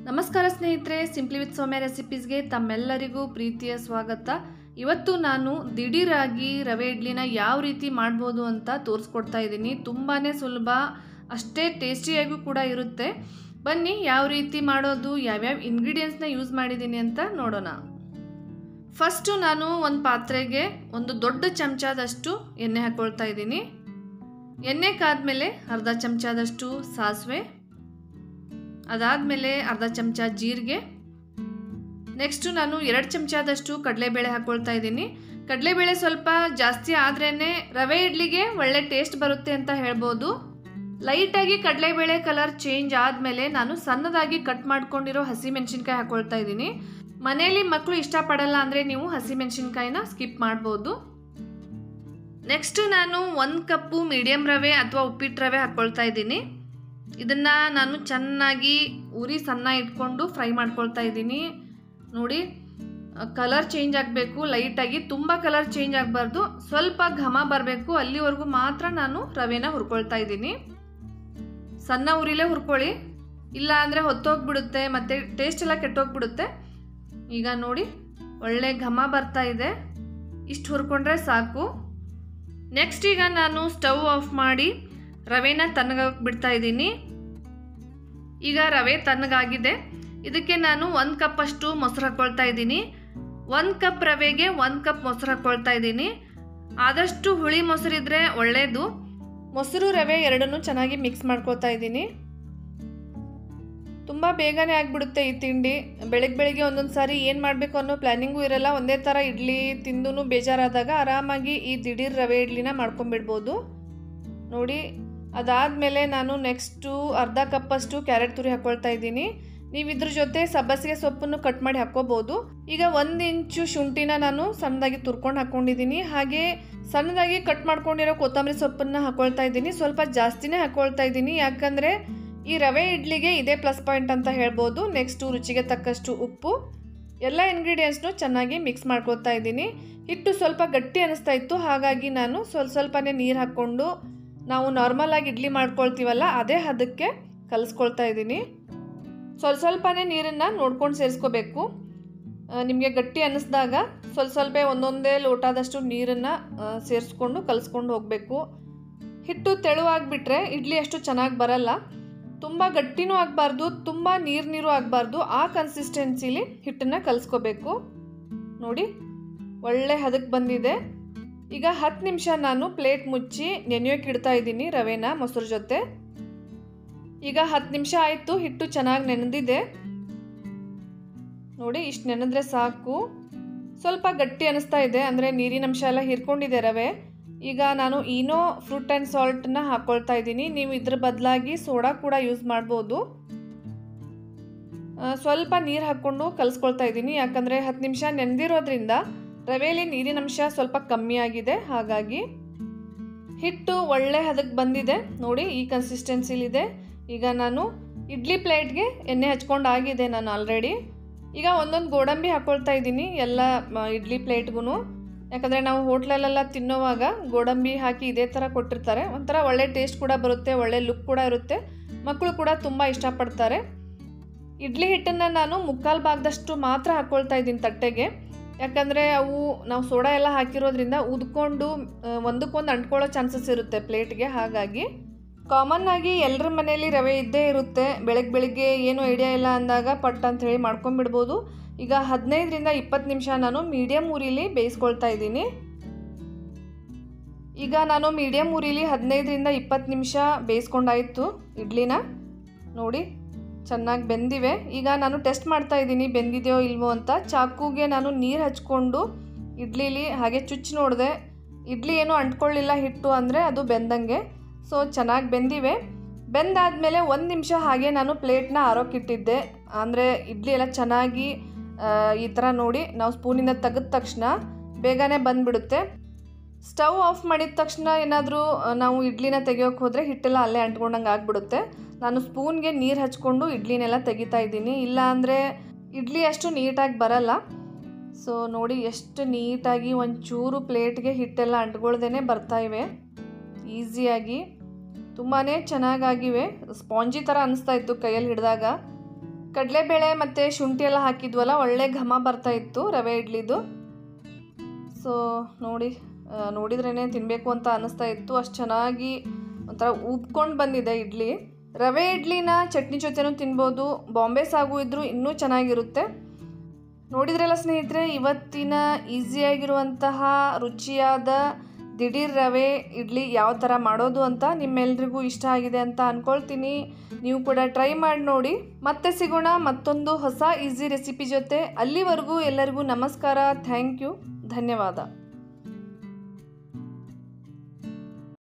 ನಮಸ್ಕಾರ ಸ್ನೇಹಿತರೆ simply with ಸೌಮ್ಯ ರೆಸಿಪೀಸ್ಗೆ ತಮ್ಮೆಲ್ಲರಿಗೂ ಪ್ರೀತಿಯ ಸ್ವಾಗತ ಇವತ್ತು ನಾನು ದಿಢೀರಾಗಿ ರವೆ ಇಡ್ಲಿನ ಯಾವ ರೀತಿ ಮಾಡ್ಬೋದು ಅಂತ ತೋರಿಸ್ಕೊಡ್ತಾ ಇದ್ದೀನಿ ತುಂಬಾ ಸುಲಭ ಅಷ್ಟೇ ಟೇಸ್ಟಿಯಾಗೂ ಕೂಡ ಇರುತ್ತೆ ಬನ್ನಿ ಯಾವ ರೀತಿ ಮಾಡೋದು ಯಾವ್ಯಾವ ಇಂಗ್ರೀಡಿಯೆಂಟ್ಸ್ನ ಯೂಸ್ ಮಾಡಿದ್ದೀನಿ ಅಂತ ನೋಡೋಣ ಫಸ್ಟು ನಾನು ಒಂದು ಪಾತ್ರೆಗೆ ಒಂದು ದೊಡ್ಡ ಚಮಚದಷ್ಟು ಎಣ್ಣೆ ಹಾಕ್ಕೊಳ್ತಾ ಇದ್ದೀನಿ ಎಣ್ಣೆ ಕಾದ್ಮೇಲೆ ಅರ್ಧ ಚಮಚದಷ್ಟು ಸಾಸಿವೆ ಅದಾದಮೇಲೆ ಅರ್ಧ ಚಮಚ ಜೀರಿಗೆ ನೆಕ್ಸ್ಟು ನಾನು ಎರಡು ಚಮಚದಷ್ಟು ಕಡಲೆಬೇಳೆ ಹಾಕ್ಕೊಳ್ತಾ ಇದ್ದೀನಿ ಕಡಲೆಬೇಳೆ ಸ್ವಲ್ಪ ಜಾಸ್ತಿ ಆದ್ರೇ ರವೆ ಇಡ್ಲಿಗೆ ಒಳ್ಳೆ ಟೇಸ್ಟ್ ಬರುತ್ತೆ ಅಂತ ಹೇಳ್ಬೋದು ಲೈಟಾಗಿ ಕಡಲೆಬೇಳೆ ಕಲರ್ ಚೇಂಜ್ ಆದಮೇಲೆ ನಾನು ಸಣ್ಣದಾಗಿ ಕಟ್ ಮಾಡ್ಕೊಂಡಿರೋ ಹಸಿಮೆಣಸಿನ್ಕಾಯಿ ಹಾಕ್ಕೊಳ್ತಾ ಇದ್ದೀನಿ ಮನೆಯಲ್ಲಿ ಮಕ್ಕಳು ಇಷ್ಟಪಡಲ್ಲ ಅಂದರೆ ನೀವು ಹಸಿಮೆಣಸಿನ್ಕಾಯಿನ ಸ್ಕಿಪ್ ಮಾಡ್ಬೋದು ನೆಕ್ಸ್ಟು ನಾನು ಒಂದು ಕಪ್ಪು ಮೀಡಿಯಮ್ ರವೆ ಅಥವಾ ಉಪ್ಪಿಟ್ಟು ರವೆ ಹಾಕ್ಕೊಳ್ತಾ ಇದ್ದೀನಿ ಇದನ್ನು ನಾನು ಚೆನ್ನಾಗಿ ಉರಿ ಸಣ್ಣ ಇಟ್ಕೊಂಡು ಫ್ರೈ ಮಾಡ್ಕೊಳ್ತಾ ಇದ್ದೀನಿ ನೋಡಿ ಕಲರ್ ಚೇಂಜ್ ಆಗಬೇಕು ಲೈಟಾಗಿ ತುಂಬ ಕಲರ್ ಚೇಂಜ್ ಆಗಬಾರ್ದು ಸ್ವಲ್ಪ ಘಮ ಬರಬೇಕು ಅಲ್ಲಿವರೆಗೂ ಮಾತ್ರ ನಾನು ರವೆನ ಹುರ್ಕೊಳ್ತಾ ಇದ್ದೀನಿ ಸಣ್ಣ ಉರಿಲೇ ಹುರ್ಕೊಳ್ಳಿ ಇಲ್ಲ ಅಂದರೆ ಹೊತ್ತೋಗ್ಬಿಡುತ್ತೆ ಮತ್ತು ಟೇಸ್ಟ್ ಎಲ್ಲ ಕೆಟ್ಟೋಗ್ಬಿಡುತ್ತೆ ಈಗ ನೋಡಿ ಒಳ್ಳೆ ಘಮ ಬರ್ತಾ ಇದೆ ಇಷ್ಟು ಹುರ್ಕೊಂಡ್ರೆ ಸಾಕು ನೆಕ್ಸ್ಟ್ ಈಗ ನಾನು ಸ್ಟವ್ ಆಫ್ ಮಾಡಿ ರವೆನ ತಣ್ಣಗಾಗಿ ಬಿಡ್ತಾ ಇದ್ದೀನಿ ಈಗ ರವೆ ತಣ್ಣಗಾಗಿದೆ ಇದಕ್ಕೆ ನಾನು ಒಂದು ಕಪ್ಪಷ್ಟು ಮೊಸರು ಹಾಕ್ಕೊಳ್ತಾ ಇದ್ದೀನಿ ಒಂದು ಕಪ್ ರವೆಗೆ ಒಂದು ಕಪ್ ಮೊಸರು ಹಾಕ್ಕೊಳ್ತಾ ಇದ್ದೀನಿ ಆದಷ್ಟು ಹುಳಿ ಮೊಸರಿದ್ರೆ ಒಳ್ಳೆಯದು ಮೊಸರು ರವೆ ಎರಡನ್ನೂ ಚೆನ್ನಾಗಿ ಮಿಕ್ಸ್ ಮಾಡ್ಕೊಳ್ತಾ ಇದ್ದೀನಿ ತುಂಬ ಬೇಗನೆ ಆಗಿಬಿಡುತ್ತೆ ಈ ತಿಂಡಿ ಬೆಳಗ್ಗೆ ಬೆಳಿಗ್ಗೆ ಒಂದೊಂದು ಸಾರಿ ಏನು ಮಾಡಬೇಕು ಅನ್ನೋ ಪ್ಲ್ಯಾನಿಂಗು ಇರಲ್ಲ ಒಂದೇ ಥರ ಇಡ್ಲಿ ತಿಂದು ಬೇಜಾರಾದಾಗ ಆರಾಮಾಗಿ ಈ ದಿಢೀರ್ ರವೆ ಇಡ್ಲಿನ ಮಾಡ್ಕೊಂಬಿಡ್ಬೋದು ನೋಡಿ ಅದಾದಮೇಲೆ ನಾನು ನೆಕ್ಸ್ಟು ಅರ್ಧ ಕಪ್ಪಷ್ಟು ಕ್ಯಾರೆಟ್ ತುರಿ ಹಾಕ್ಕೊಳ್ತಾ ಇದ್ದೀನಿ ನೀವು ಇದ್ರ ಜೊತೆ ಸಬ್ಬಸಿಗೆ ಸೊಪ್ಪನ್ನು ಕಟ್ ಮಾಡಿ ಹಾಕ್ಕೋಬೋದು ಈಗ ಒಂದು ಇಂಚು ಶುಂಠಿನ ನಾನು ಸಣ್ಣದಾಗಿ ತುರ್ಕೊಂಡು ಹಾಕ್ಕೊಂಡಿದ್ದೀನಿ ಹಾಗೆ ಸಣ್ಣದಾಗಿ ಕಟ್ ಮಾಡ್ಕೊಂಡಿರೋ ಕೊತ್ತಂಬರಿ ಸೊಪ್ಪನ್ನು ಹಾಕ್ಕೊಳ್ತಾ ಇದ್ದೀನಿ ಸ್ವಲ್ಪ ಜಾಸ್ತಿನೇ ಹಾಕ್ಕೊಳ್ತಾ ಇದ್ದೀನಿ ಯಾಕಂದರೆ ಈ ರವೆ ಇಡ್ಲಿಗೆ ಇದೇ ಪ್ಲಸ್ ಪಾಯಿಂಟ್ ಅಂತ ಹೇಳ್ಬೋದು ನೆಕ್ಸ್ಟು ರುಚಿಗೆ ತಕ್ಕಷ್ಟು ಉಪ್ಪು ಎಲ್ಲ ಇಂಗ್ರೀಡಿಯೆಂಟ್ಸ್ನು ಚೆನ್ನಾಗಿ ಮಿಕ್ಸ್ ಮಾಡ್ಕೊಳ್ತಾ ಇದ್ದೀನಿ ಹಿಟ್ಟು ಸ್ವಲ್ಪ ಗಟ್ಟಿ ಅನ್ನಿಸ್ತಾ ಇತ್ತು ಹಾಗಾಗಿ ನಾನು ಸ್ವಲ್ಪ ಸ್ವಲ್ಪನೇ ನೀರು ಹಾಕ್ಕೊಂಡು ನಾವು ನಾರ್ಮಲಾಗಿ ಇಡ್ಲಿ ಮಾಡ್ಕೊಳ್ತೀವಲ್ಲ ಅದೇ ಹದಕ್ಕೆ ಕಲಿಸ್ಕೊಳ್ತಾ ಇದ್ದೀನಿ ಸ್ವಲ್ಪ ಸ್ವಲ್ಪನೇ ನೀರನ್ನು ನೋಡ್ಕೊಂಡು ಸೇರಿಸ್ಕೋಬೇಕು ನಿಮಗೆ ಗಟ್ಟಿ ಅನ್ನಿಸ್ದಾಗ ಸ್ವಲ್ಪ ಸ್ವಲ್ಪ ಒಂದೊಂದೇ ಲೋಟದಷ್ಟು ನೀರನ್ನು ಸೇರಿಸ್ಕೊಂಡು ಕಲಿಸ್ಕೊಂಡು ಹೋಗಬೇಕು ಹಿಟ್ಟು ತೆಳುವಾಗಿಬಿಟ್ರೆ ಇಡ್ಲಿ ಅಷ್ಟು ಚೆನ್ನಾಗಿ ಬರಲ್ಲ ತುಂಬ ಗಟ್ಟಿನೂ ಆಗಬಾರ್ದು ತುಂಬ ನೀರು ನೀರು ಆಗಬಾರ್ದು ಆ ಕನ್ಸಿಸ್ಟೆನ್ಸಿಲಿ ಹಿಟ್ಟನ್ನು ಕಲಿಸ್ಕೋಬೇಕು ನೋಡಿ ಒಳ್ಳೆ ಹದಕ್ಕೆ ಬಂದಿದೆ ಈಗ ಹತ್ತು ನಿಮಿಷ ನಾನು ಪ್ಲೇಟ್ ಮುಚ್ಚಿ ನೆನೆಯೋಕೆ ಇಡ್ತಾ ಇದ್ದೀನಿ ರವೆನ ಮೊಸರು ಜೊತೆ ಈಗ ಹತ್ತು ನಿಮಿಷ ಆಯಿತು ಹಿಟ್ಟು ಚೆನ್ನಾಗಿ ನೆನೆದಿದೆ ನೋಡಿ ಇಷ್ಟು ನೆನೆದ್ರೆ ಸಾಕು ಸ್ವಲ್ಪ ಗಟ್ಟಿ ಅನ್ನಿಸ್ತಾ ಇದೆ ಅಂದರೆ ನೀರಿನ ಅಂಶ ಎಲ್ಲ ಹೀರ್ಕೊಂಡಿದೆ ರವೆ ಈಗ ನಾನು ಈನೋ ಫ್ರೂಟ್ ಆ್ಯಂಡ್ ಸಾಲ್ಟನ್ನ ಹಾಕ್ಕೊಳ್ತಾ ಇದ್ದೀನಿ ನೀವು ಇದ್ರ ಬದಲಾಗಿ ಸೋಡಾ ಕೂಡ ಯೂಸ್ ಮಾಡ್ಬೋದು ಸ್ವಲ್ಪ ನೀರು ಹಾಕ್ಕೊಂಡು ಕಲಿಸ್ಕೊಳ್ತಾ ಇದ್ದೀನಿ ಯಾಕಂದರೆ ಹತ್ತು ನಿಮಿಷ ನೆನೆದಿರೋದ್ರಿಂದ ರವೆಯಲ್ಲಿ ನೀರಿನ ಅಂಶ ಸ್ವಲ್ಪ ಕಮ್ಮಿ ಆಗಿದೆ ಹಾಗಾಗಿ ಹಿಟ್ಟು ಒಳ್ಳೆ ಹದಕ್ಕೆ ಬಂದಿದೆ ನೋಡಿ ಈ ಕನ್ಸಿಸ್ಟೆನ್ಸಿಲಿದೆ ಈಗ ನಾನು ಇಡ್ಲಿ ಪ್ಲೇಟ್ಗೆ ಎಣ್ಣೆ ಹಚ್ಕೊಂಡು ಆಗಿದೆ ನಾನು ಆಲ್ರೆಡಿ ಈಗ ಒಂದೊಂದು ಗೋಡಂಬಿ ಹಾಕ್ಕೊಳ್ತಾ ಇದ್ದೀನಿ ಎಲ್ಲ ಇಡ್ಲಿ ಪ್ಲೇಟ್ಗೂ ಯಾಕಂದರೆ ನಾವು ಹೋಟ್ಲಲ್ಲೆಲ್ಲ ತಿನ್ನೋವಾಗ ಗೋಡಂಬಿ ಹಾಕಿ ಇದೇ ಥರ ಕೊಟ್ಟಿರ್ತಾರೆ ಒಂಥರ ಒಳ್ಳೆ ಟೇಸ್ಟ್ ಕೂಡ ಬರುತ್ತೆ ಒಳ್ಳೆ ಲುಕ್ ಕೂಡ ಇರುತ್ತೆ ಮಕ್ಕಳು ಕೂಡ ತುಂಬ ಇಷ್ಟಪಡ್ತಾರೆ ಇಡ್ಲಿ ಹಿಟ್ಟನ್ನು ನಾನು ಮುಕ್ಕಾಲು ಭಾಗದಷ್ಟು ಮಾತ್ರ ಹಾಕ್ಕೊಳ್ತಾ ಇದ್ದೀನಿ ತಟ್ಟೆಗೆ ಯಾಕಂದರೆ ಅವು ನಾವು ಸೋಡಾ ಎಲ್ಲ ಹಾಕಿರೋದ್ರಿಂದ ಉದ್ಕೊಂಡು ಒಂದಕ್ಕೊಂದು ಅಂಟ್ಕೊಳ್ಳೋ ಚಾನ್ಸಸ್ ಇರುತ್ತೆ ಪ್ಲೇಟ್ಗೆ ಹಾಗಾಗಿ ಕಾಮನ್ ಆಗಿ ಎಲ್ಲರ ಮನೆಯಲ್ಲಿ ರವೆ ಇದ್ದೇ ಇರುತ್ತೆ ಬೆಳಗ್ಗೆ ಬೆಳಿಗ್ಗೆ ಏನು ಐಡಿಯಾ ಇಲ್ಲ ಅಂದಾಗ ಪಟ್ ಅಂತ ಹೇಳಿ ಮಾಡ್ಕೊಂಬಿಡ್ಬೋದು ಈಗ ಹದಿನೈದರಿಂದ ಇಪ್ಪತ್ತು ನಿಮಿಷ ನಾನು ಮೀಡಿಯಮ್ ಉರಿಲಿ ಬೇಯಿಸ್ಕೊಳ್ತಾ ಇದ್ದೀನಿ ಈಗ ನಾನು ಮೀಡಿಯಮ್ ಉರಿಲಿ ಹದಿನೈದರಿಂದ ಇಪ್ಪತ್ತು ನಿಮಿಷ ಬೇಯಿಸ್ಕೊಂಡಾಯಿತು ಇಡ್ಲಿನ ನೋಡಿ ಚೆನ್ನಾಗಿ ಬೆಂದಿವೆ ಈಗ ನಾನು ಟೆಸ್ಟ್ ಮಾಡ್ತಾ ಇದ್ದೀನಿ ಬೆಂದಿದೆಯೋ ಇಲ್ವೋ ಅಂತ ಚಾಕುಗೆ ನಾನು ನೀರು ಹಚ್ಕೊಂಡು ಇಡ್ಲಿಲಿ ಹಾಗೆ ಚುಚ್ಚಿ ನೋಡಿದೆ ಇಡ್ಲಿ ಏನೂ ಅಂಟ್ಕೊಳ್ಳಿಲ್ಲ ಹಿಟ್ಟು ಅಂದರೆ ಅದು ಬೆಂದಂಗೆ ಸೊ ಚೆನ್ನಾಗಿ ಬೆಂದಿವೆ ಬೆಂದಾದಮೇಲೆ ಒಂದು ನಿಮಿಷ ಹಾಗೆ ನಾನು ಪ್ಲೇಟ್ನ ಆರೋಕ್ಕಿಟ್ಟಿದ್ದೆ ಅಂದರೆ ಇಡ್ಲಿ ಎಲ್ಲ ಚೆನ್ನಾಗಿ ಈ ಥರ ನೋಡಿ ನಾವು ಸ್ಪೂನಿಂದ ತೆಗೆದ ತಕ್ಷಣ ಬೇಗನೆ ಬಂದುಬಿಡುತ್ತೆ ಸ್ಟವ್ ಆಫ್ ಮಾಡಿದ ತಕ್ಷಣ ಏನಾದರೂ ನಾವು ಇಡ್ಲಿನ ತೆಗಿಯೋಕೆ ಹೋದರೆ ಹಿಟ್ಟೆಲ್ಲ ಅಲ್ಲೇ ಅಂಟ್ಕೊಂಡಂಗೆ ಆಗಿಬಿಡುತ್ತೆ ನಾನು ಸ್ಪೂನ್ಗೆ ನೀರು ಹಚ್ಕೊಂಡು ಇಡ್ಲಿನೆಲ್ಲ ತೆಗಿತಾ ಇದ್ದೀನಿ ಇಲ್ಲ ಅಂದರೆ ಇಡ್ಲಿ ಅಷ್ಟು ನೀಟಾಗಿ ಬರಲ್ಲ ಸೊ ನೋಡಿ ಎಷ್ಟು ನೀಟಾಗಿ ಒಂಚೂರು ಪ್ಲೇಟ್ಗೆ ಹಿಟ್ಟೆಲ್ಲ ಅಂಟ್ಕೊಳ್ದೇ ಬರ್ತಾ ಇವೆ ಈಸಿಯಾಗಿ ತುಂಬಾ ಚೆನ್ನಾಗಾಗಿವೆ ಸ್ಪಾಂಜಿ ಥರ ಅನಿಸ್ತಾ ಇತ್ತು ಕೈಯಲ್ಲಿ ಹಿಡಿದಾಗ ಕಡಲೆಬೇಳೆ ಮತ್ತು ಶುಂಠಿ ಎಲ್ಲ ಹಾಕಿದ್ವಲ್ಲ ಒಳ್ಳೆ ಘಮ ಬರ್ತಾ ಇತ್ತು ರವೆ ಇಡ್ಲಿದು ಸೊ ನೋಡಿ ನೋಡಿದ್ರೇ ತಿನ್ನಬೇಕು ಅಂತ ಅನ್ನಿಸ್ತಾ ಇತ್ತು ಅಷ್ಟು ಚೆನ್ನಾಗಿ ಒಂಥರ ಉಬ್ಕೊಂಡು ಬಂದಿದೆ ಇಡ್ಲಿ ರವೆ ಇಡ್ಲಿನ ಚಟ್ನಿ ಜೊತೆನೂ ತಿನ್ಬೋದು ಬಾಂಬೆ ಸಾಗು ಇದ್ದರೂ ಇನ್ನೂ ಚೆನ್ನಾಗಿರುತ್ತೆ ನೋಡಿದ್ರಲ್ಲ ಸ್ನೇಹಿತರೆ ಇವತ್ತಿನ ಈಸಿಯಾಗಿರುವಂತಹ ರುಚಿಯಾದ ದಿಢೀರ್ ರವೆ ಇಡ್ಲಿ ಯಾವ ಥರ ಮಾಡೋದು ಅಂತ ನಿಮ್ಮೆಲ್ರಿಗೂ ಇಷ್ಟ ಆಗಿದೆ ಅಂತ ಅಂದ್ಕೊಳ್ತೀನಿ ನೀವು ಕೂಡ ಟ್ರೈ ಮಾಡಿ ನೋಡಿ ಮತ್ತೆ ಸಿಗೋಣ ಮತ್ತೊಂದು ಹೊಸ ಈಸಿ ರೆಸಿಪಿ ಜೊತೆ ಅಲ್ಲಿವರೆಗೂ ಎಲ್ಲರಿಗೂ ನಮಸ್ಕಾರ ಥ್ಯಾಂಕ್ ಯು ಧನ್ಯವಾದ